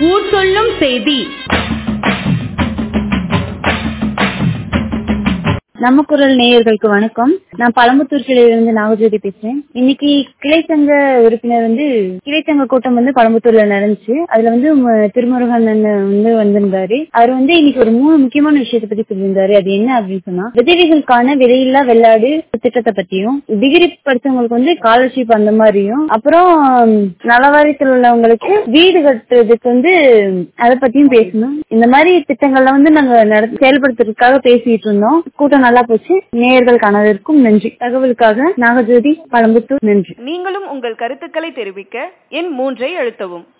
ஊர் சொல்லும் செய்தி நம்ம குரல் நேயர்களுக்கு வணக்கம் நான் பழம்புத்தூர் கிளையிலிருந்து நாகஜோதி பேசுறேன் இன்னைக்கு கிளை சங்க உறுப்பினர் வந்து கிளை சங்க கூட்டம் வந்து பழம்புத்தூர்ல நடந்துச்சு அதுல வந்து ம- திருமுருகன் அண்ணன் வந்து வந்திருந்தாரு அவர் வந்து இன்னைக்கு ஒரு மூணு முக்கியமான விஷயத்தை பத்தி சொல்லியிருந்தாரு அது என்ன அப்படின்னு சொன்னா விதவைகளுக்கான விலையில்லா வெள்ளாடு திட்டத்தை பத்தியும் டிகிரி படிச்சவங்களுக்கு வந்து ஸ்காலர்ஷிப் அந்த மாதிரியும் அப்புறம் நலவாரியத்தில் உள்ளவங்களுக்கு வீடு கட்டுறதுக்கு வந்து அதை பத்தியும் பேசணும் இந்த மாதிரி திட்டங்கள்ல வந்து நாங்க நட- செயல்படுத்துறதுக்காக பேசிட்டு இருந்தோம் கூட்டம் நல்லா போச்சு நேயர்கள் கனவிற்கும் நன்றி தகவலுக்காக நாகஜோதி பழம்புத்தூர் நன்றி நீங்களும் உங்கள் கருத்துக்களை தெரிவிக்க எண் மூன்றை அழுத்தவும்